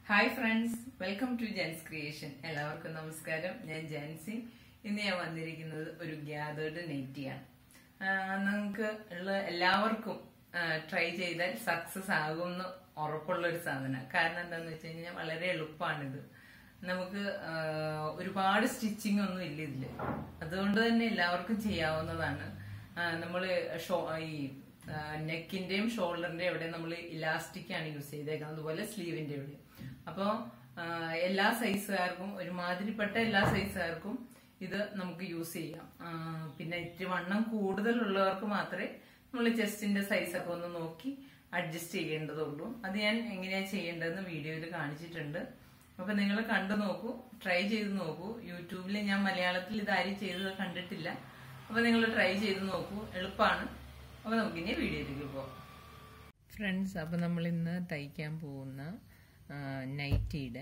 hi friends welcome to Jen's creation എല്ലാവർക്കും നമസ്കാരം ഞാൻ ജാൻസി ഇന്ന് ഞാൻ വന്നിരിക്കുന്നത് ഒരു ഗ്യാതേർഡ് നെറ്റിയാണ് നിങ്ങൾക്ക് ഉള്ള എല്ലാവർക്കും ട്രൈ ചെയ്താൽ സക്സസ് ആകുമെന്ന് ഉറപ്പുള്ള ഒരു സാധനം കാരണം എന്താണെന്ന് വെച്ച് കഴിഞ്ഞാൽ വളരെ എളുപ്പമാണിത് നമുക്ക് ആ, ഒരുപാട് സ്റ്റിച്ചിങ് ഒന്നും ഇല്ല ഇതില് അതുകൊണ്ട് തന്നെ എല്ലാവർക്കും ചെയ്യാവുന്നതാണ് നമ്മൾ ഈ നെക്കിന്റെയും ഷോൾഡറിന്റെയും ഇവിടെ നമ്മൾ ഇലാസ്റ്റിക് ആണ് യൂസ് ചെയ്തേക്കുന്നത് അതുപോലെ സ്ലീവിന്റെ ഇവിടെ അപ്പോൾ എല്ലാ സൈസുകാർക്കും ഒരുമാതിരിപ്പെട്ട എല്ലാ സൈസുകാർക്കും ഇത് നമുക്ക് യൂസ് ചെയ്യാം ആ, പിന്നെ ഇത്തിരി വണ്ണം കൂടുതലുള്ളവർക്ക് മാത്രമേ നമ്മൾ ചെസ്റ്റിന്റെ സൈസൊക്കെ ഒന്ന് നോക്കി അഡ്ജസ്റ്റ് ചെയ്യേണ്ടതുള്ളൂ അത് ഞാൻ എങ്ങനെയാ ചെയ്യേണ്ടതെന്ന് വീഡിയോയിൽ കാണിച്ചിട്ടുണ്ട് അപ്പൊ നിങ്ങൾ കണ്ടു നോക്കൂ ട്രൈ ചെയ്ത് നോക്കൂ യൂട്യൂബിൽ ഞാൻ മലയാളത്തിൽ ഇത് ആരും ചെയ്തത് കണ്ടിട്ടില്ല അപ്പൊ നിങ്ങൾ ട്രൈ ചെയ്ത് നോക്കൂ എളുപ്പമാണ് അപ്പൊ നമുക്കിനി വീഡിയോയിലേക്ക് പോകാം ഫ്രണ്ട്സ് അപ്പൊ നമ്മൾ ഇന്ന് തയ്ക്കാൻ പോകുന്ന നൈറ്റിയുടെ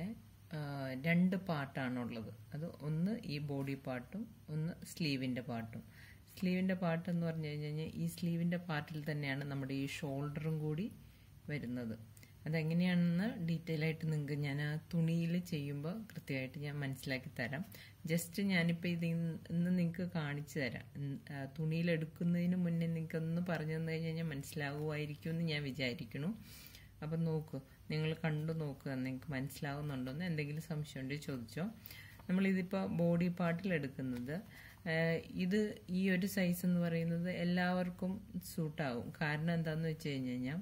രണ്ട് പാർട്ടാണുള്ളത് അത് ഒന്ന് ഈ ബോഡി പാർട്ടും ഒന്ന് സ്ലീവിന്റെ പാർട്ടും സ്ലീവിന്റെ പാർട്ട് എന്ന് പറഞ്ഞു കഴിഞ്ഞാൽ ഈ സ്ലീവിന്റെ പാർട്ടിൽ തന്നെയാണ് നമ്മുടെ ഈ ഷോൾഡറും കൂടി വരുന്നത് അതെങ്ങനെയാണെന്ന് ഡീറ്റെയിൽ ആയിട്ട് നിങ്ങൾക്ക് ഞാൻ ആ തുണിയിൽ ചെയ്യുമ്പോൾ കൃത്യമായിട്ട് ഞാൻ മനസ്സിലാക്കി തരാം ജസ്റ്റ് ഞാനിപ്പോൾ ഇത് ഇന്ന് നിങ്ങൾക്ക് കാണിച്ചു തരാം ഉം, ആ, തുണിയിലെടുക്കുന്നതിന് മുന്നേ നിങ്ങൾക്ക് ഒന്ന് പറഞ്ഞു തന്നു കഴിഞ്ഞാൽ മനസ്സിലാകുമായിരിക്കും എന്ന് ഞാൻ വിചാരിക്കുന്നു അപ്പം നോക്കൂ നിങ്ങൾ കണ്ടു നോക്കുക നിങ്ങൾക്ക് മനസ്സിലാവുന്നുണ്ടോ എന്ന് എന്തെങ്കിലും സംശയം ഉണ്ടെങ്കിൽ ചോദിച്ചോ നമ്മളിതിപ്പോൾ ബോഡി പാർട്ടിൽ എടുക്കുന്നത് ഏഹ്, ഇത് ഈ ഒരു സൈസ് എന്ന് പറയുന്നത് എല്ലാവർക്കും സൂട്ടാവും കാരണം എന്താണെന്ന് വെച്ച് കഴിഞ്ഞ് കഴിഞ്ഞാൽ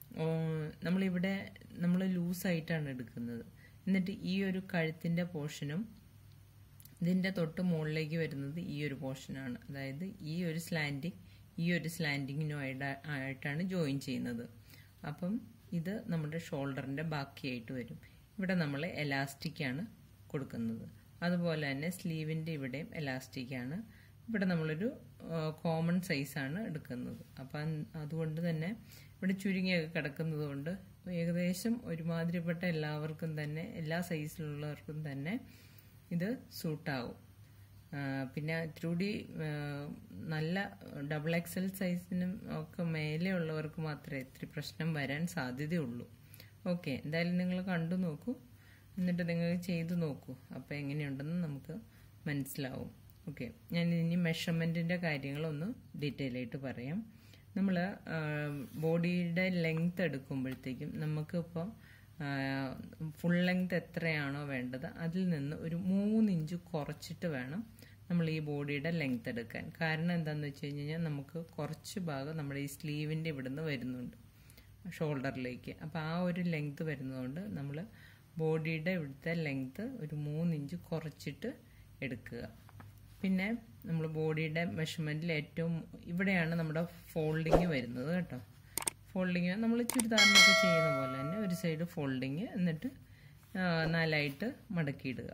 നമ്മളിവിടെ നമ്മൾ ലൂസായിട്ടാണ് എടുക്കുന്നത് എന്നിട്ട് ഈ ഒരു കഴുത്തിൻ്റെ പോർഷനും ഇതിൻ്റെ തൊട്ട് മുകളിലേക്ക് വരുന്നത് ഈ ഒരു പോർഷനാണ് അതായത് ഈ ഒരു സ്ലാൻഡിങ് ഈ ഒരു സ്ലാൻഡിങ്ങിനും ആയിട്ടാണ് ജോയിൻ ചെയ്യുന്നത് അപ്പം ഇത് നമ്മുടെ ഷോൾഡറിൻ്റെ ബാക്കിയായിട്ട് വരും ഇവിടെ നമ്മൾ എലാസ്റ്റിക്കാണ് കൊടുക്കുന്നത് അതുപോലെ തന്നെ സ്ലീവിൻ്റെ ഇവിടെയും എലാസ്റ്റിക്കാണ് ഇവിടെ നമ്മളൊരു കോമൺ സൈസാണ് എടുക്കുന്നത് അപ്പം അതുകൊണ്ട് തന്നെ ഇവിടെ ചുരുങ്ങിയൊക്കെ കിടക്കുന്നത് കൊണ്ട് ഏകദേശം ഒരുമാതിരിപ്പെട്ട എല്ലാവർക്കും തന്നെ എല്ലാ സൈസിലുള്ളവർക്കും തന്നെ ഇത് സൂട്ടാവും ആ, പിന്നെ ഇത്തിരി നല്ല ഡബിൾ എക്സൽ സൈസിനും ഒക്കെ മേലെ ഉള്ളവർക്ക് മാത്രമേ ഇത്തിരി പ്രശ്നം വരാൻ സാധ്യതയുള്ളൂ ഓക്കെ എന്തായാലും നിങ്ങൾ കണ്ടു നോക്കൂ എന്നിട്ട് നിങ്ങൾ ചെയ്തു നോക്കൂ അപ്പോൾ എങ്ങനെയുണ്ടെന്ന് നമുക്ക് മനസ്സിലാവും ഓക്കെ ഞാൻ ഇനി മെഷർമെൻറ്റിൻ്റെ കാര്യങ്ങളൊന്ന് ഡീറ്റെയിൽ ആയിട്ട് പറയാം നമ്മൾ ബോഡിയുടെ ലെങ്ത് എടുക്കുമ്പോഴത്തേക്കും നമുക്കിപ്പോൾ ഫുൾ ലെങ്ത് എത്രയാണോ വേണ്ടത് അതിൽ നിന്ന് ഒരു മൂന്ന് ഇഞ്ച് കുറച്ചിട്ട് വേണം നമ്മൾ ഈ ബോഡിയുടെ ലെങ്ത് എടുക്കാൻ കാരണം എന്താണെന്ന് വെച്ച് കഴിഞ്ഞാൽ നമുക്ക് കുറച്ച് ഭാഗം നമ്മുടെ ഈ സ്ലീവിൻ്റെ ഇവിടുന്ന് വരുന്നുണ്ട് ഷോൾഡറിലേക്ക് അപ്പോൾ ആ ഒരു ലെങ്ത് വരുന്നതുകൊണ്ട് നമ്മൾ ബോഡിയുടെ ഇവിടുത്തെ ലെങ്ത് ഒരു മൂന്ന് ഇഞ്ച് കുറച്ചിട്ട് എടുക്കുക പിന്നെ നമ്മൾ ബോഡിയുടെ മെഷർമെൻറ്റിൽ ഏറ്റവും ഇവിടെയാണ് നമ്മുടെ ഫോൾഡിങ് വരുന്നത് കേട്ടോ ഫോൾഡിങ് നമ്മൾ ചുരിദാറിനൊക്കെ ചെയ്യുന്ന പോലെ തന്നെ ഒരു സൈഡ് ഫോൾഡിങ് എന്നിട്ട് ആ, നാലായിട്ട് മടക്കിയിടുക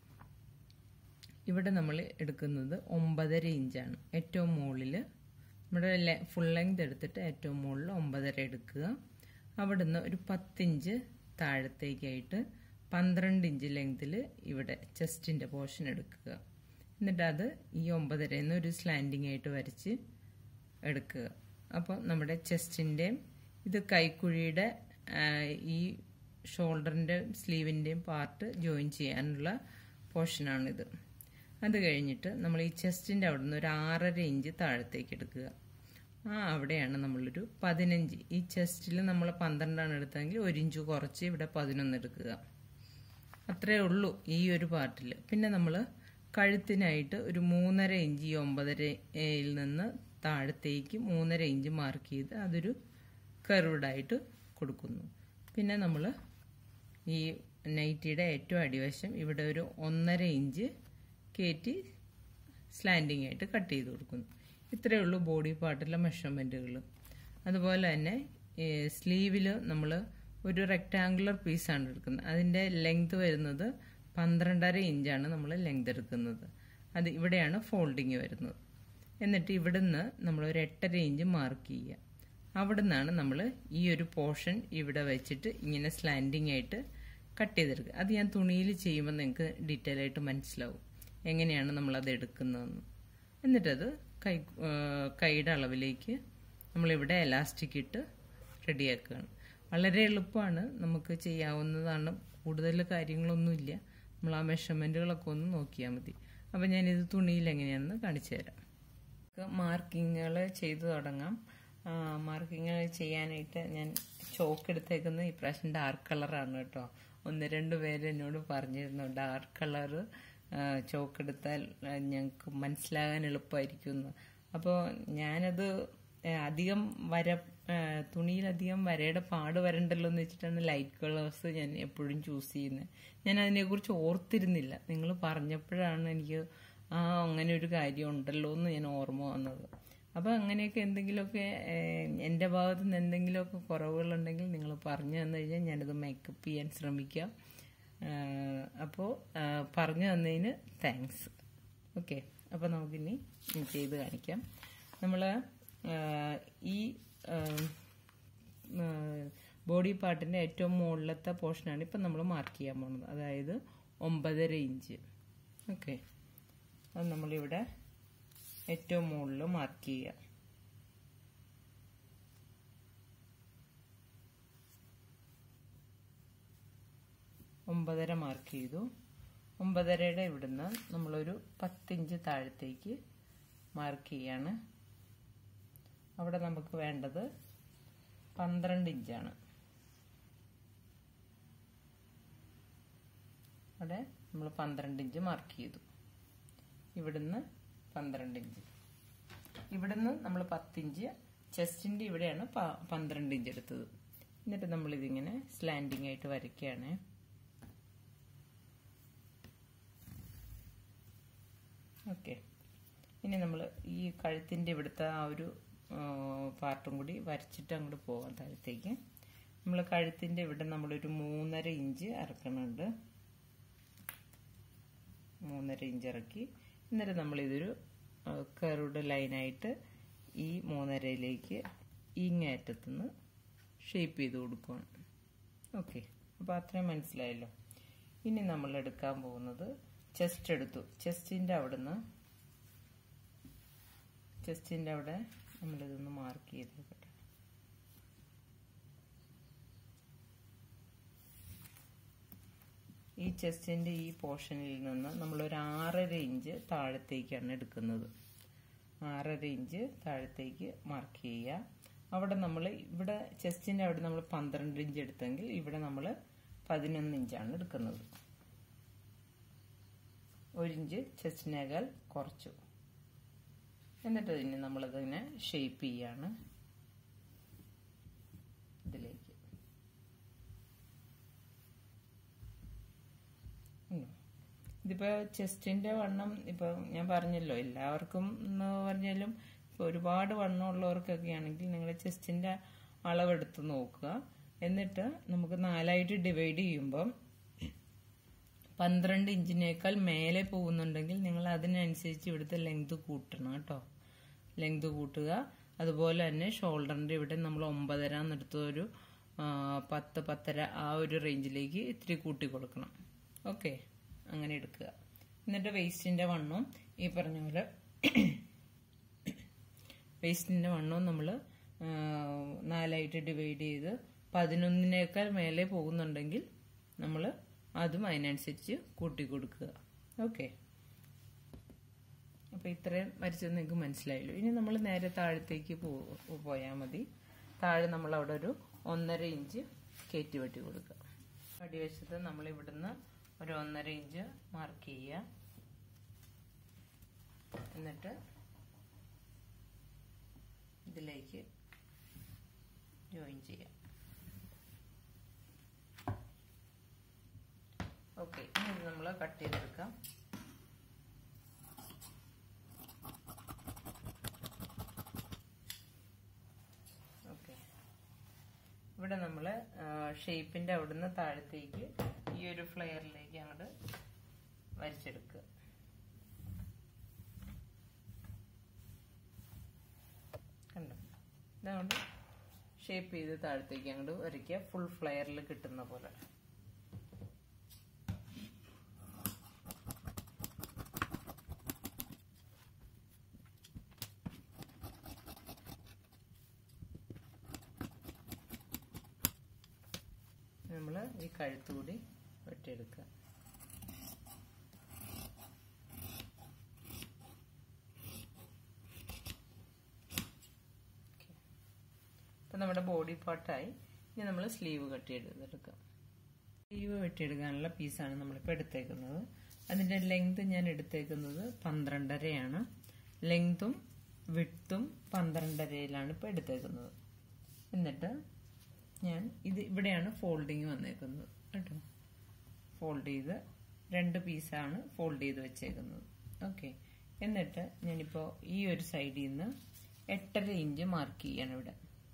ഇവിടെ നമ്മൾ എടുക്കുന്നത് ഒമ്പതര ഇഞ്ചാണ് ഏറ്റവും മുകളിൽ നമ്മുടെ ഫുൾ ലെങ്ത് എടുത്തിട്ട് ഏറ്റവും മുകളിൽ ഒമ്പതര എടുക്കുക അവിടുന്ന് ഒരു പത്തിഞ്ച് താഴത്തേക്കായിട്ട് പന്ത്രണ്ട് ഇഞ്ച് ലെങ്തിൽ ഇവിടെ ചെസ്റ്റിൻ്റെ പോർഷൻ എടുക്കുക എന്നിട്ട് അത് ഈ ഒമ്പതരയിൽ നിന്ന് ഒരു സ്ലാൻഡിങ് ആയിട്ട് വരച്ച് എടുക്കുക അപ്പോൾ നമ്മുടെ ചെസ്റ്റിൻ്റെയും ഇത് കൈക്കുഴിയുടെ ആ, ഈ ഷോൾഡറിൻ്റെ സ്ലീവിൻ്റെയും പാർട്ട് ജോയിൻ ചെയ്യാനുള്ള പോർഷനാണിത് അത് കഴിഞ്ഞിട്ട് നമ്മൾ ഈ ചെസ്റ്റിൻ്റെ അവിടെ നിന്ന് ഒരു ആറര ഇഞ്ച് താഴത്തേക്ക് എടുക്കുക ആ അവിടെയാണ് നമ്മളൊരു പതിനഞ്ച് ഈ ചെസ്റ്റിൽ നമ്മൾ പന്ത്രണ്ടാണ് എടുത്തതെങ്കിൽ ഒരു ഇഞ്ച് കുറച്ച് ഇവിടെ പതിനൊന്ന് എടുക്കുക അത്രേ ഉള്ളൂ ഈ ഒരു പാർട്ടിൽ പിന്നെ നമ്മൾ കഴുത്തിനായിട്ട് ഒരു മൂന്നര ഇഞ്ച് ഈ ഒമ്പതരയിൽ നിന്ന് താഴത്തേക്ക് മൂന്നര ഇഞ്ച് മാർക്ക് ചെയ്ത് അതൊരു കർവ്ഡായിട്ട് കൊടുക്കുന്നു പിന്നെ നമ്മൾ ഈ നൈറ്റിയുടെ ഏറ്റവും അടിവശം ഇവിടെ ഒരു ഒന്നര ഇഞ്ച് കയറ്റി സ്ലാൻഡിങ് ആയിട്ട് കട്ട് ചെയ്ത് കൊടുക്കുന്നു ഇത്രയേ ഉള്ളൂ ബോഡി പാർട്ടിലെ മെഷർമെൻറ്റുകൾ അതുപോലെ തന്നെ സ്ലീവിൽ നമ്മൾ ഒരു റെക്റ്റാങ്കുലർ പീസാണ് എടുക്കുന്നത് അതിൻ്റെ ലെങ്ത് വരുന്നത് പന്ത്രണ്ടര ഇഞ്ചാണ് നമ്മൾ ലെങ്ത് എടുക്കുന്നത് അത് ഇവിടെയാണ് ഫോൾഡിങ് വരുന്നത് എന്നിട്ട് ഇവിടുന്ന് നമ്മൾ ഒരു എട്ടര ഇഞ്ച് മാർക്ക് ചെയ്യുക അവിടെ നിന്നാണ് നമ്മൾ ഈ ഒരു പോർഷൻ ഇവിടെ വെച്ചിട്ട് ഇങ്ങനെ സ്ലാൻഡിങ് ആയിട്ട് കട്ട് ചെയ്തെടുക്കുക അത് ഞാൻ തുണിയിൽ ചെയ്യുമ്പോൾ നിങ്ങൾക്ക് ഡീറ്റെയിൽ ആയിട്ട് മനസ്സിലാവും എങ്ങനെയാണ് നമ്മളത് എടുക്കുന്നതെന്ന് എന്നിട്ടത് കൈ ആ, കൈയുടെ അളവിലേക്ക് നമ്മളിവിടെ എലാസ്റ്റിക് ഇട്ട് റെഡിയാക്കുകയാണ് വളരെ എളുപ്പമാണ് നമുക്ക് ചെയ്യാവുന്നതാണ് കൂടുതൽ കാര്യങ്ങളൊന്നുമില്ല നമ്മൾ ആ മെഷർമെൻറ്റുകളൊക്കെ ഒന്ന് നോക്കിയാൽ മതി അപ്പം ഞാനിത് തുണിയിൽ എങ്ങനെയാണെന്ന് കാണിച്ചു തരാം മാർക്കിങ്ങുകൾ ചെയ്തു തുടങ്ങാം മാർക്കിങ്ങുകൾ ചെയ്യാനായിട്ട് ഞാൻ ചോക്ക് എടുത്തേക്കുന്നത് ഇപ്രാവശ്യം ഡാർക്ക് കളറാണ് കേട്ടോ ഒന്ന് രണ്ട് പേര് എന്നോട് പറഞ്ഞിരുന്നു ഡാർക്ക് കളറ് ചോക്ക് എടുത്താൽ ഞങ്ങൾക്ക് മനസ്സിലാകാൻ എളുപ്പമായിരിക്കും എന്ന് അപ്പോൾ ഞാനത് അധികം വര തുണിയിലധികം വരയുടെ പാട് വരണ്ടല്ലോ എന്ന് വെച്ചിട്ടാണ് ലൈറ്റ് കളേഴ്സ് ഞാൻ എപ്പോഴും ചൂസ് ചെയ്യുന്നത് ഞാൻ അതിനെക്കുറിച്ച് ഓർത്തിരുന്നില്ല നിങ്ങൾ പറഞ്ഞപ്പോഴാണ് എനിക്ക് ആ അങ്ങനെ ഒരു കാര്യം ഉണ്ടല്ലോ എന്ന് ഞാൻ ഓർമ്മ വന്നത് അപ്പോൾ അങ്ങനെയൊക്കെ എന്തെങ്കിലുമൊക്കെ എൻ്റെ ഭാഗത്ത് നിന്ന് എന്തെങ്കിലുമൊക്കെ കുറവുകളുണ്ടെങ്കിൽ നിങ്ങൾ പറഞ്ഞു തന്നു കഴിഞ്ഞാൽ ഞാനത് മേക്കപ്പ് ചെയ്യാൻ ശ്രമിക്കാം അപ്പോൾ പറഞ്ഞു തന്നതിന് താങ്ക്സ് ഓക്കെ അപ്പോൾ നമുക്കിനി ചെയ്ത് കാണിക്കാം നമ്മൾ ഈ ബോഡി പാർട്ടിൻ്റെ ഏറ്റവും മുകളിലത്തെ പോർഷനാണ് ഇപ്പം നമ്മൾ മാർക്ക് ചെയ്യാൻ പോകുന്നത് അതായത് ഒമ്പതര ഇഞ്ച് ഓക്കെ അത് നമ്മളിവിടെ ഏറ്റവും മുകളിൽ മാർക്ക് ചെയ്യുക ഒമ്പതര മാർക്ക് ചെയ്തു ഒമ്പതരയുടെ ഇവിടുന്ന് നമ്മളൊരു പത്തിഞ്ച് താഴത്തേക്ക് മാർക്ക് ചെയ്യാണ് അവിടെ നമുക്ക് വേണ്ടത് പന്ത്രണ്ട് ഇഞ്ചാണ് അവിടെ നമ്മൾ പന്ത്രണ്ട് ഇഞ്ച് മാർക്ക് ചെയ്തു ഇവിടുന്ന് പന്ത്രണ്ട് ഇഞ്ച് ഇവിടുന്ന് നമ്മൾ പത്തിഞ്ച് ചെസ്റ്റിൻ്റെ ഇവിടെയാണ് പന്ത്രണ്ട് ഇഞ്ച് എടുത്തത് എന്നിട്ട് നമ്മളിതിങ്ങനെ സ്ലാൻഡിങ് ആയിട്ട് വരയ്ക്കുകയാണ് ഓക്കെ ഇനി നമ്മൾ ഈ കഴുത്തിൻ്റെ ഇവിടുത്തെ ആ ഒരു പാർട്ടും കൂടി വരച്ചിട്ട് അങ്ങോട്ട് പോകാം താഴത്തേക്ക് നമ്മൾ കഴുത്തിൻ്റെ ഇവിടെ നമ്മളൊരു മൂന്നര ഇഞ്ച് ഇറക്കണുണ്ട് മൂന്നര ഇഞ്ച് ഇറക്കി എന്നിട്ട് നമ്മളിതൊരു കറുടെ ലൈനായിട്ട് ഈ മൂന്നരയിലേക്ക് ഇങ്ങേറ്റത്തുനിന്ന് ഷേപ്പ് ചെയ്ത് കൊടുക്കുകയാണ് ഓക്കെ അപ്പോൾ അത്രയും മനസ്സിലായല്ലോ ഇനി നമ്മൾ എടുക്കാൻ പോകുന്നത് ചെസ്റ്റ് എടുത്തു ചെസ്റ്റിൻ്റെ അവിടുന്ന് ചെസ്റ്റിൻ്റെ അവിടെ നമ്മളിതൊന്ന് മാർക്ക് ചെയ്തെടുക്കട്ടെ ഈ ചെസ്റ്റിൻ്റെ ഈ പോർഷനിൽ നിന്ന് നമ്മളൊരു ആറര ഇഞ്ച് താഴത്തേക്കാണ് എടുക്കുന്നത് ആറര ഇഞ്ച് താഴത്തേക്ക് മാർക്ക് ചെയ്യുക അവിടെ നമ്മൾ ഇവിടെ ചെസ്റ്റിൻ്റെ അവിടെ നമ്മൾ പന്ത്രണ്ട് ഇഞ്ച് എടുത്തെങ്കിൽ ഇവിടെ നമ്മൾ പതിനൊന്ന് ഇഞ്ചാണ് എടുക്കുന്നത് ഒരു ഇഞ്ച് ചെസ്റ്റിനേക്കാൾ കുറച്ചു എന്നിട്ട് ഇതിന് നമ്മളതിനെ ഷേപ്പ് ചെയ്യാണ് ഇതിലേക്ക് ഇതിപ്പോൾ ചെസ്റ്റിൻ്റെ വണ്ണം ഇപ്പോൾ ഞാൻ പറഞ്ഞല്ലോ എല്ലാവർക്കും എന്ന് പറഞ്ഞാലും ഇപ്പോൾ ഒരുപാട് വണ്ണമുള്ളവർക്കൊക്കെ ആണെങ്കിൽ നിങ്ങൾ ചെസ്റ്റിൻ്റെ അളവെടുത്ത് നോക്കുക എന്നിട്ട് നമുക്ക് നാലായിട്ട് ഡിവൈഡ് ചെയ്യുമ്പം പന്ത്രണ്ട് ഇഞ്ചിനേക്കാൾ മേലെ പോകുന്നുണ്ടെങ്കിൽ നിങ്ങൾ അതിനനുസരിച്ച് ഇവിടുത്തെ ലെങ്ത് കൂട്ടണം കേട്ടോ ലെങ്ത് കൂട്ടുക അതുപോലെ തന്നെ ഷോൾഡറിൻ്റെ ഇവിടെ നമ്മൾ ഒമ്പതര എന്നെടുത്ത ഒരു പത്ത് പത്തര ആ ഒരു റേഞ്ചിലേക്ക് ഇത്തിരി കൂട്ടി കൊടുക്കണം ഓക്കെ അങ്ങനെ എടുക്കുക എന്നിട്ട് വേസ്റ്റിൻ്റെ വണ്ണവും ഈ പറഞ്ഞ പോലെ വേസ്റ്റിൻ്റെ വണ്ണവും നമ്മൾ നാലായിട്ട് ഡിവൈഡ് ചെയ്ത് പതിനൊന്നിനേക്കാൾ മേലെ പോകുന്നുണ്ടെങ്കിൽ നമ്മൾ അതും അതിനനുസരിച്ച് കൂട്ടി കൊടുക്കുക ഓക്കെ അപ്പോൾ ഇത്രയും വരച്ചത് നിങ്ങൾക്ക് മനസ്സിലായല്ലോ ഇനി നമ്മൾ നേരെ താഴത്തേക്ക് പോയാൽ മതി താഴെ നമ്മൾ അവിടെ ഒരു ഒന്നര ഇഞ്ച് കയറ്റി വെട്ടി കൊടുക്കുക അടിവശത്ത് നമ്മൾ ഇവിടുന്ന് ഒരു ഒന്നര ഇഞ്ച് മാർക്ക് ചെയ്യുക എന്നിട്ട് ഇതിലേക്ക് ജോയിൻ ചെയ്യാം ഓക്കെ ഇനി ഇത് നമ്മൾ കട്ട് ചെയ്തെടുക്കാം ഓക്കെ ഇവിടെ നമ്മൾ ഷേപ്പിൻ്റെ അവിടുന്ന് താഴത്തേക്ക് ഈ ഒരു ഫ്ലെയറിലേക്ക് അങ്ങോട്ട് വരച്ചെടുക്കുക കണ്ടോ ഇതുകൊണ്ട് ഷേപ്പ് ചെയ്ത് താഴത്തേക്ക് അങ്ങോട്ട് വരയ്ക്കുക ഫുൾ ഫ്ലെയറിൽ കിട്ടുന്ന പോലെ നമ്മൾ ഈ കഴുത്ത് കൂടി വെട്ടിയെടുക്കുക ഇപ്പം നമ്മുടെ ബോഡി പാർട്ടായി ഇനി നമ്മൾ സ്ലീവ് കട്ട് ചെയ്തെടുക്കാം സ്ലീവ് വെട്ടിയെടുക്കാനുള്ള പീസാണ് നമ്മളിപ്പോൾ എടുത്തേക്കുന്നത് അതിൻ്റെ ലെങ്ത് ഞാൻ എടുത്തേക്കുന്നത് പന്ത്രണ്ടരയാണ് ലെങ്തും വിട്ടും പന്ത്രണ്ടരയിലാണ് ഇപ്പോൾ എടുത്തേക്കുന്നത് എന്നിട്ട് ഞാൻ ഇത് ഇവിടെയാണ് ഫോൾഡിങ് വന്നേക്കുന്നത് കേട്ടോ ഫോൾഡ് ചെയ്ത് രണ്ട് പീസാണ് ഫോൾഡ് ചെയ്ത് വെച്ചേക്കുന്നത് ഓക്കെ എന്നിട്ട് ഞാനിപ്പോൾ ഈ ഒരു സൈഡിൽ നിന്ന് എട്ടര ഇഞ്ച് മാർക്ക് ചെയ്യണം ഇവിടെ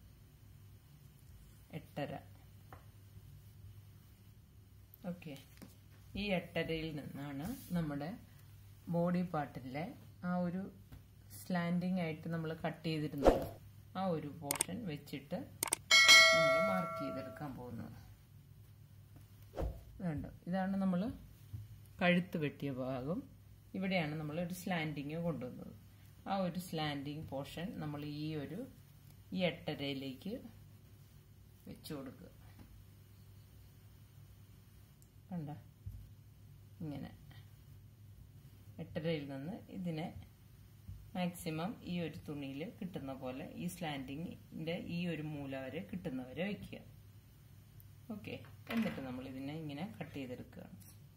എട്ടര ഓക്കെ ഈ എട്ടരയിൽ നിന്നാണ് നമ്മുടെ ബോഡി പാർട്ടിലെ ആ ഒരു സ്ലാൻഡിങ് ആയിട്ട് നമ്മൾ കട്ട് ചെയ്തിരുന്നത് ആ ഒരു പോർഷൻ വെച്ചിട്ട് നമ്മൾ മാർക്ക് ചെയ്തെടുക്കാൻ പോകുന്നത് വേണ്ട ഇതാണ് നമ്മൾ കഴുത്ത് വെട്ടിയ ഭാഗം ഇവിടെയാണ് നമ്മൾ ഒരു സ്ലാൻഡിങ് കൊണ്ടുവന്നത് ആ ഒരു സ്ലാൻഡിങ് പോർഷൻ നമ്മൾ ഈ ഒരു ഈ എട്ടരയിലേക്ക് വെച്ചു കൊടുക്കുക കണ്ട ഇങ്ങനെ എട്ടരയിൽ നിന്ന് ഇതിനെ മാക്സിമം ഈ ഒരു തുണിയിൽ കിട്ടുന്ന പോലെ ഈ സ്ലാൻഡിങ്ങിന്റെ ഈ ഒരു മൂല വരെ കിട്ടുന്നവരെ വയ്ക്കുക ഓക്കെ എന്നിട്ട് നമ്മൾ ഇതിനെ ഇങ്ങനെ കട്ട് ചെയ്തെടുക്കുകയാണ്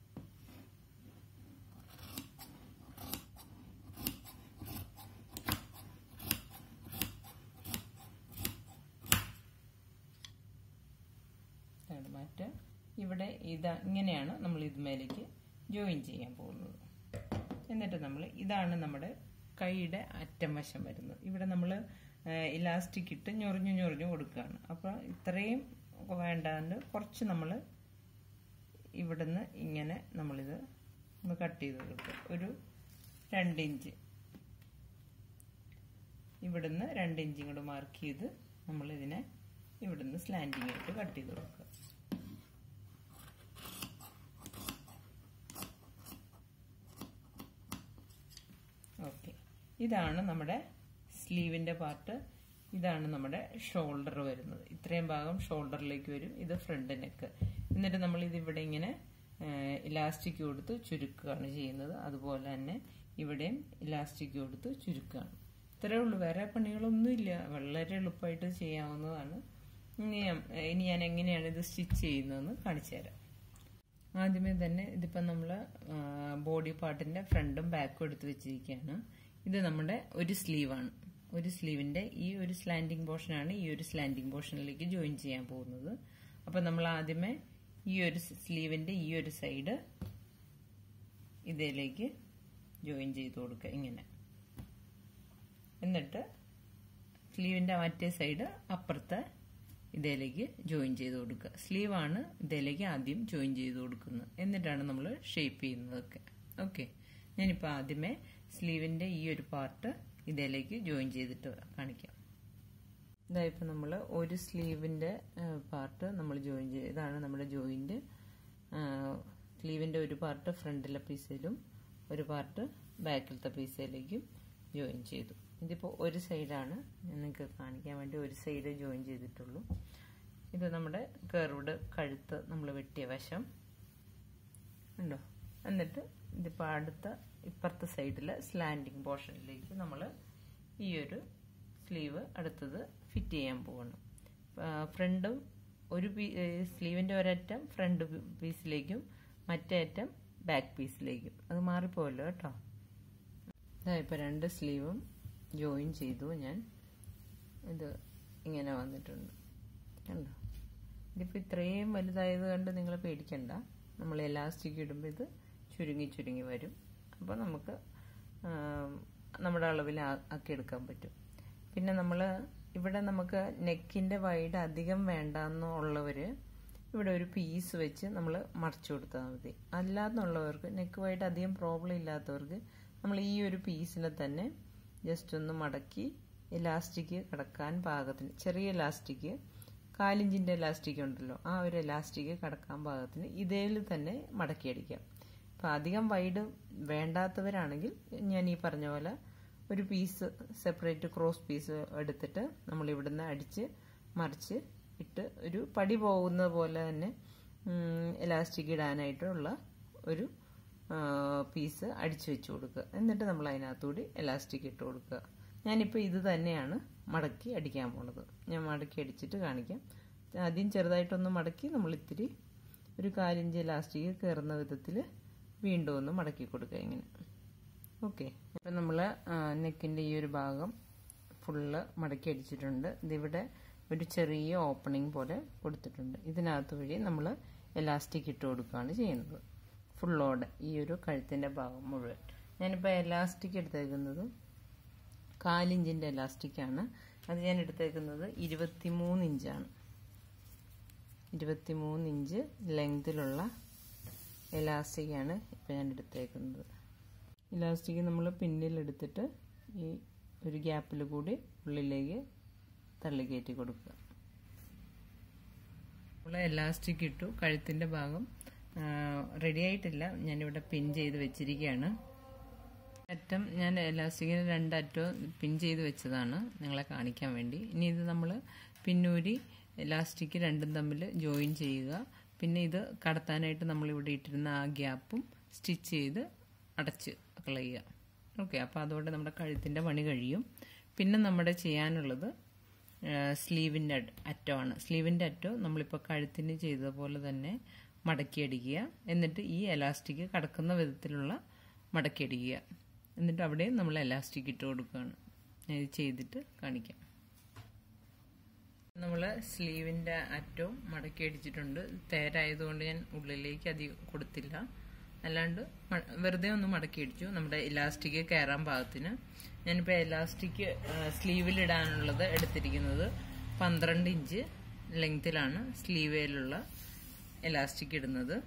മാറ്റുക ഇവിടെ ഇതാ ഇങ്ങനെയാണ് നമ്മൾ ഇതുമേലേക്ക് ജോയിൻ ചെയ്യാൻ പോകുന്നത് എന്നിട്ട് നമ്മൾ ഇതാണ് നമ്മുടെ കൈയുടെ അറ്റം വശം വരുന്നത് ഇവിടെ നമ്മൾ ഇലാസ്റ്റിക് ഇട്ട് ഞൊറിഞ്ഞു ഞൊറിഞ്ഞു കൊടുക്കുകയാണ് അപ്പോൾ ഇത്രയും വേണ്ടാണ്ട് കുറച്ച് നമ്മൾ ഇവിടുന്ന് ഇങ്ങനെ നമ്മളിത് ഒന്ന് കട്ട് ചെയ്ത് കൊടുക്കുക ഒരു രണ്ട് ഇഞ്ച് ഇവിടുന്ന് രണ്ട് ഇഞ്ച് ഇങ്ങോട്ട് മാർക്ക് ചെയ്ത് നമ്മളിതിനെ ഇവിടുന്ന് സ്ലാൻഡിങ് ആയിട്ട് കട്ട് ചെയ്ത് കൊടുക്കുക ഓക്കെ ഇതാണ് നമ്മുടെ സ്ലീവിന്റെ പാർട്ട് ഇതാണ് നമ്മുടെ ഷോൾഡർ വരുന്നത് ഇത്രയും ഭാഗം ഷോൾഡറിലേക്ക് വരും ഇത് ഫ്രണ്ട് നെക്ക് എന്നിട്ട് നമ്മൾ ഇത് ഇവിടെ ഇങ്ങനെ ഇലാസ്റ്റിക് കൊടുത്ത് ചുരുക്കുകയാണ് ചെയ്യുന്നത് അതുപോലെ തന്നെ ഇവിടെയും ഇലാസ്റ്റിക് കൊടുത്ത് ചുരുക്കുകയാണ് ഇത്രയേ ഉള്ളൂ വേറെ പണികളൊന്നുമില്ല വളരെ എളുപ്പമായിട്ട് ചെയ്യാവുന്നതാണ് ഇനി ഇനി ഞാൻ എങ്ങനെയാണ് ഇത് സ്റ്റിച്ച് ചെയ്യുന്നതെന്ന് കാണിച്ചു തരാം ആദ്യമേ തന്നെ ഇതിപ്പോൾ നമ്മൾ ബോഡി പാർട്ടിന്റെ ഫ്രണ്ടും ബാക്കും എടുത്ത് വെച്ചിരിക്കുകയാണ് ഇത് നമ്മുടെ ഒരു സ്ലീവാണ് ഒരു സ്ലീവിന്റെ ഈ ഒരു സ്ലാൻഡിങ് പോർഷനാണ് ഈ ഒരു സ്ലാൻഡിങ് പോർഷനിലേക്ക് ജോയിൻ ചെയ്യാൻ പോകുന്നത് അപ്പൊ നമ്മൾ ആദ്യമേ ഈ ഒരു സ്ലീവിന്റെ ഈ ഒരു സൈഡ് ഇതിലേക്ക് ജോയിൻ ചെയ്ത് കൊടുക്കുക ഇങ്ങനെ എന്നിട്ട് സ്ലീവിന്റെ മറ്റേ സൈഡ് അപ്പുറത്തെ ഇതിലേക്ക് ജോയിൻ ചെയ്ത് കൊടുക്കുക സ്ലീവാണ് ഇതിലേക്ക് ആദ്യം ജോയിൻ ചെയ്ത് കൊടുക്കുന്നത് എന്നിട്ടാണ് നമ്മൾ ഷേപ്പ് ചെയ്യുന്നതൊക്കെ ഓക്കെ ഞാനിപ്പോൾ ആദ്യമേ സ്ലീവിന്റെ ഈ ഒരു പാർട്ട് ഇതിലേക്ക് ജോയിൻ ചെയ്തിട്ട് കാണിക്കാം ഇതായിപ്പോൾ നമ്മൾ ഒരു സ്ലീവിന്റെ പാർട്ട് നമ്മൾ ജോയിൻ ചെയ്ത് ഇതാണ് നമ്മുടെ ജോയിന്റ് സ്ലീവിന്റെ ഒരു പാർട്ട് ഫ്രണ്ടിലെ പീസിലും ഒരു പാർട്ട് ബാക്കിലത്തെ പീസിലേക്കും ജോയിൻ ചെയ്തു ഇതിപ്പോൾ ഒരു സൈഡാണ് ഞാൻ നിങ്ങൾക്ക് കാണിക്കാൻ വേണ്ടി ഒരു സൈഡ് ജോയിൻ ചെയ്തിട്ടുള്ളൂ ഇത് നമ്മുടെ കർവ്ഡ് കഴുത്ത് നമ്മൾ വെട്ടിയ വശം ഉണ്ടോ എന്നിട്ട് ഇതിപ്പോൾ അടുത്ത ഇപ്പുറത്തെ സൈഡിലെ സ്ലാൻഡിങ് പോർഷനിലേക്ക് നമ്മൾ ഈ ഒരു സ്ലീവ് അടുത്തത് ഫിറ്റ് ചെയ്യാൻ പോകണം ഫ്രണ്ടും ഒരു പീ സ്ലീവിൻ്റെ ഒരറ്റം ഫ്രണ്ട് പീസിലേക്കും മറ്റേ അറ്റം ബാക്ക് പീസിലേക്കും അത് മാറിപ്പോയല്ലോ കേട്ടോ ഇതാ ഇപ്പോൾ രണ്ട് സ്ലീവും ജോയിൻ ചെയ്തു ഞാൻ ഇത് ഇങ്ങനെ വന്നിട്ടുണ്ട് കണ്ടോ ഇതിപ്പോൾ ഇത്രയും വലുതായത് കണ്ട് നിങ്ങൾ പേടിക്കണ്ട നമ്മൾ എലാസ്റ്റിക് ഇടുമ്പോൾ ഇത് ചുരുങ്ങി ചുരുങ്ങി വരും അപ്പോൾ നമുക്ക് നമ്മുടെ അളവിൽ ആക്കി എടുക്കാൻ പറ്റും പിന്നെ നമ്മൾ ഇവിടെ നമുക്ക് നെക്കിൻ്റെ വൈഡ് അധികം വേണ്ടെന്നുള്ളവർ ഇവിടെ ഒരു പീസ് വെച്ച് നമ്മൾ മറച്ചു കൊടുത്താൽ മതി അല്ലാന്നുള്ളവർക്ക് നെക്ക് വൈഡ് അധികം പ്രോബ്ലം ഇല്ലാത്തവർക്ക് നമ്മൾ ഈ ഒരു പീസിനെ തന്നെ ജസ്റ്റ് ഒന്ന് മടക്കി ഇലാസ്റ്റിക് കിടക്കാൻ പാകത്തിന് ചെറിയ ഇലാസ്റ്റിക് കാലിഞ്ചിന്റെ ഇലാസ്റ്റിക് ഉണ്ടല്ലോ ആ ഒരു ഇലാസ്റ്റിക് കിടക്കാൻ പാകത്തിന് ഇതേൽ തന്നെ മടക്കിയടിക്കാം അപ്പം അധികം വൈഡ് വേണ്ടാത്തവരാണെങ്കിൽ ഞാൻ ഈ പറഞ്ഞ പോലെ ഒരു പീസ് സെപ്പറേറ്റ് ക്രോസ് പീസ് എടുത്തിട്ട് നമ്മൾ ഇവിടുന്ന് അടിച്ച് മറിച്ച് ഇട്ട് ഒരു പടി പോകുന്ന പോലെ തന്നെ എലാസ്റ്റിക് ഇടാനായിട്ടുള്ള ഒരു പീസ് അടിച്ചു വെച്ച് കൊടുക്കുക എന്നിട്ട് നമ്മൾ അതിനകത്തുകൂടി എലാസ്റ്റിക് ഇട്ട് കൊടുക്കുക ഞാനിപ്പോൾ ഇത് തന്നെയാണ് മടക്കി അടിക്കാൻ പോണത് ഞാൻ മടക്കി അടിച്ചിട്ട് കാണിക്കാം ആദ്യം ചെറുതായിട്ടൊന്ന് മടക്കി നമ്മൾ ഇത്തിരി ഒരു കാലിഞ്ച് എലാസ്റ്റിക് കയറുന്ന വിധത്തിൽ വീണ്ടും ഒന്ന് മടക്കി കൊടുക്കുക ഇങ്ങനെ ഓക്കെ ഇപ്പം നമ്മൾ നെക്കിൻ്റെ ഈ ഒരു ഭാഗം ഫുള്ള് മടക്കി അടിച്ചിട്ടുണ്ട് ഇതിവിടെ ഒരു ചെറിയ ഓപ്പണിംഗ് പോലെ കൊടുത്തിട്ടുണ്ട് ഇതിനകത്ത് വഴി നമ്മൾ എലാസ്റ്റിക് ഇട്ട് കൊടുക്കുകയാണ് ചെയ്യുന്നത് ഫുള്ളോടെ ഈ ഒരു കഴുത്തിൻ്റെ ഭാഗം മുഴുവൻ ഞാനിപ്പോൾ എലാസ്റ്റിക് എടുത്തേക്കുന്നത് കാലിഞ്ചിൻ്റെ എലാസ്റ്റിക്കാണ് അത് ഞാൻ എടുത്തേക്കുന്നത് ഇരുപത്തിമൂന്ന് ഇഞ്ചാണ് ഇരുപത്തിമൂന്ന് ഇഞ്ച് ലെങ്തിലുള്ള എലാസ്റ്റിക്കാണ് ഇപ്പോൾ ഞാൻ എടുത്തേക്കുന്നത് ഇലാസ്റ്റിക് നമ്മൾ പിന്നിലെടുത്തിട്ട് ഈ ഒരു ഗ്യാപ്പിൽ കൂടി ഉള്ളിലേക്ക് തള്ളി കയറ്റി കൊടുക്കുക നമ്മൾ എലാസ്റ്റിക് ഇട്ടു കഴുത്തിൻ്റെ ഭാഗം റെഡി ആയിട്ടില്ല ഞാനിവിടെ പിൻ ചെയ്ത് വെച്ചിരിക്കുകയാണ് അറ്റം ഞാൻ എലാസ്റ്റിക്കിന് രണ്ടറ്റവും പിൻ ചെയ്ത് വെച്ചതാണ് നിങ്ങളെ കാണിക്കാൻ വേണ്ടി ഇനി ഇത് നമ്മൾ പിന്നൂരി എലാസ്റ്റിക് രണ്ടും തമ്മിൽ ജോയിൻ ചെയ്യുക പിന്നെ ഇത് കടത്താനായിട്ട് നമ്മളിവിടെ ഇട്ടിരുന്ന ആ ഗ്യാപ്പും സ്റ്റിച്ച് ചെയ്ത് അടച്ച് കളയുക ഓക്കെ അപ്പോൾ അതോടെ നമ്മുടെ കഴുത്തിൻ്റെ പണി കഴിയും പിന്നെ നമ്മുടെ ചെയ്യാനുള്ളത് സ്ലീവിൻ്റെ അറ്റമാണ് സ്ലീവിൻ്റെ അറ്റം നമ്മളിപ്പോൾ കഴുത്തിന് ചെയ്ത പോലെ തന്നെ മടക്കി അടിക്കുക എന്നിട്ട് ഈ എലാസ്റ്റിക് കടക്കുന്ന വിധത്തിലുള്ള മടക്കി അടിക്കുക എന്നിട്ട് അവിടെ നമ്മൾ എലാസ്റ്റിക് ഇട്ട് കൊടുക്കുകയാണ് ഞാൻ ഇത് ചെയ്തിട്ട് കാണിക്കാം നമ്മൾ സ്ലീവിൻ്റെ അറ്റവും മടക്കി അടിച്ചിട്ടുണ്ട് തേരായതുകൊണ്ട് ഞാൻ ഉള്ളിലേക്ക് അധികം കൊടുത്തില്ല അല്ലാണ്ട് വെറുതെ ഒന്ന് മടക്കി അടിച്ചു നമ്മുടെ ഇലാസ്റ്റിക് കയറാൻ പാകത്തിന് ഞാനിപ്പോൾ എലാസ്റ്റിക് സ്ലീവിലിടാനുള്ളത് എടുത്തിരിക്കുന്നത് പന്ത്രണ്ട് ഇഞ്ച് ലെങ്തിലാണ് സ്ലീവേലുള്ള എലാസ്റ്റിക് ഇടുന്നത്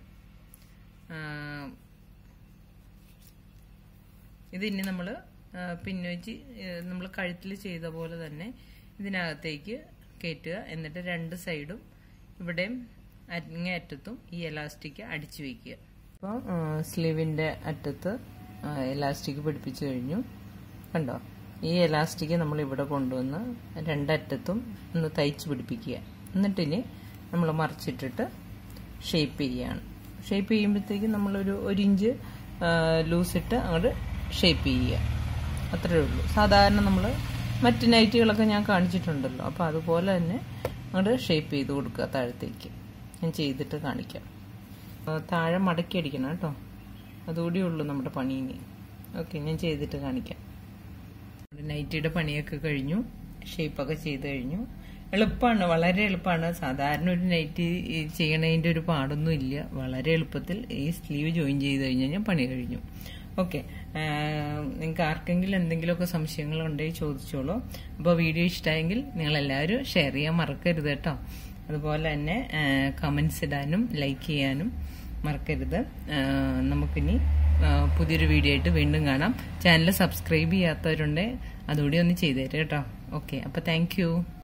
ഇത് ഇനി നമ്മൾ പിന്നെ വെച്ച് നമ്മൾ കഴുത്തിൽ ചെയ്ത പോലെ തന്നെ ഇതിനകത്തേക്ക് കയറ്റുക എന്നിട്ട് രണ്ട് സൈഡും ഇവിടെയും അങ്ങേ അറ്റത്തും ഈ എലാസ്റ്റിക് അടിച്ചു വയ്ക്കുക അപ്പോൾ സ്ലീവിൻ്റെ അറ്റത്ത് എലാസ്റ്റിക് പിടിപ്പിച്ചു കഴിഞ്ഞു കണ്ടോ ഈ എലാസ്റ്റിക് നമ്മൾ ഇവിടെ കൊണ്ടുവന്ന് രണ്ടറ്റത്തും ഒന്ന് തയ്ച്ച് പിടിപ്പിക്കുക എന്നിട്ടിനി നമ്മൾ മറിച്ചിട്ടിട്ട് ഷേപ്പ് ചെയ്യുകയാണ് ഷേപ്പ് ചെയ്യുമ്പോഴത്തേക്കും നമ്മളൊരു ഒരു ഇഞ്ച് ലൂസിട്ട് അങ്ങോട്ട് ഷേപ്പ് ചെയ്യുക അത്രയേ ഉള്ളൂ സാധാരണ നമ്മൾ മറ്റ് നൈറ്റുകളൊക്കെ ഞാൻ കാണിച്ചിട്ടുണ്ടല്ലോ അപ്പോൾ അതുപോലെ തന്നെ അങ്ങോട്ട് ഷേപ്പ് ചെയ്ത് കൊടുക്കുക താഴത്തേക്ക് ഞാൻ ചെയ്തിട്ട് കാണിക്കാം താഴെ മടക്കി അടിക്കണം കേട്ടോ അതുകൂടി ഉള്ളൂ നമ്മുടെ പണീന് ഓക്കെ ഞാൻ ചെയ്തിട്ട് കാണിക്കാം നൈറ്റിയുടെ പണിയൊക്കെ കഴിഞ്ഞു ഷേപ്പൊക്കെ ചെയ്ത് കഴിഞ്ഞു എളുപ്പമാണ് വളരെ എളുപ്പമാണ് സാധാരണ ഒരു നൈറ്റ് ചെയ്യണതിൻ്റെ ഒരു പാടൊന്നും ഇല്ല വളരെ എളുപ്പത്തിൽ ഈ സ്ലീവ് ജോയിൻ ചെയ്ത് കഴിഞ്ഞ് കഴിഞ്ഞാൽ പണി കഴിഞ്ഞു ഓക്കെ നിങ്ങൾക്ക് ആർക്കെങ്കിലും എന്തെങ്കിലുമൊക്കെ സംശയങ്ങൾ ഉണ്ടെങ്കിൽ ചോദിച്ചോളൂ അപ്പോൾ വീഡിയോ ഇഷ്ടമായെങ്കിൽ നിങ്ങൾ എല്ലാവരും ഷെയർ ചെയ്യാൻ മറക്കരുത് കേട്ടോ അതുപോലെ തന്നെ കമൻസ് ഇടാനും ലൈക്ക് ചെയ്യാനും മറക്കരുത് നമുക്കിനി പുതിയൊരു വീഡിയോ ആയിട്ട് വീണ്ടും കാണാം ചാനൽ സബ്സ്ക്രൈബ് ചെയ്യാത്തവരുണ്ടെങ്കിൽ അതുകൂടി ഒന്ന് ചെയ്തേരും കേട്ടോ ഓക്കെ അപ്പോൾ താങ്ക്